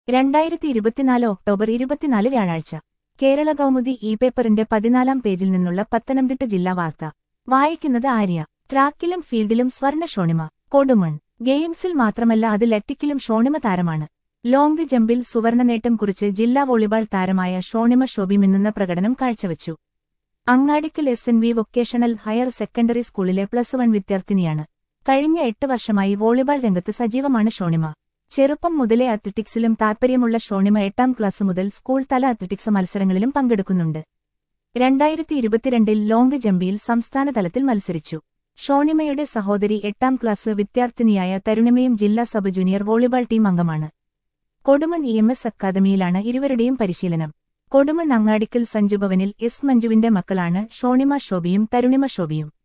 രണ്ടായിരത്തി ഇരുപത്തിനാല് ഒക്ടോബർ ഇരുപത്തിനാല് വ്യാഴാഴ്ച കേരള കൗമുദി ഇ പേപ്പറിന്റെ പതിനാലാം പേജിൽ നിന്നുള്ള പത്തനംതിട്ട ജില്ലാ വാർത്ത വായിക്കുന്നത് ആര്യ ട്രാക്കിലും ഫീൽഡിലും സ്വർണ്ണ ഷോണിമ കൊടുമൺ ഗെയിംസിൽ മാത്രമല്ല അത് ലറ്റിക്കിലും ഷോണിമ താരമാണ് ലോങ് ജമ്പിൽ സുവർണ നേട്ടം കുറിച്ച് ജില്ലാ വോളിബാൾ താരമായ ഷോണിമ ഷോബി മിന്നുന്ന പ്രകടനം കാഴ്ചവച്ചു Angadikkal S N V vocational higher secondary സ്കൂളിലെ പ്ലസ് വൺ വിദ്യാർത്ഥിനിയാണ് കഴിഞ്ഞ എട്ട് വർഷമായി വോളിബാൾ രംഗത്ത് സജീവമാണ് ഷോണിമ ചെറുപ്പം മുതലേ അത്ലറ്റിക്സിലും താൽപ്പര്യമുള്ള ഷോണിമ എട്ടാം ക്ലാസ് മുതൽ സ്കൂൾ തല അത്ലറ്റിക്സ് മത്സരങ്ങളിലും പങ്കെടുക്കുന്നുണ്ട് രണ്ടായിരത്തി ഇരുപത്തിരണ്ടിൽ ലോങ് ജമ്പിയിൽ സംസ്ഥാന തലത്തിൽ മത്സരിച്ചു ഷോണിമയുടെ സഹോദരി എട്ടാം ക്ലാസ് വിദ്യാർത്ഥിനിയായ തരുണിമയും ജില്ലാ സബ് ജൂനിയർ വോളിബാൾ ടീം അംഗമാണ് കൊടുമൺ ഇ എം എസ് അക്കാദമിയിലാണ് ഇരുവരുടെയും പരിശീലനം കൊടുമൺ അങ്ങാടിക്കൽ സഞ്ജുഭവനിൽ എസ് മഞ്ജുവിന്റെ മക്കളാണ് ഷോണിമ ഷോബിയും തരുണിമ ഷോബിയും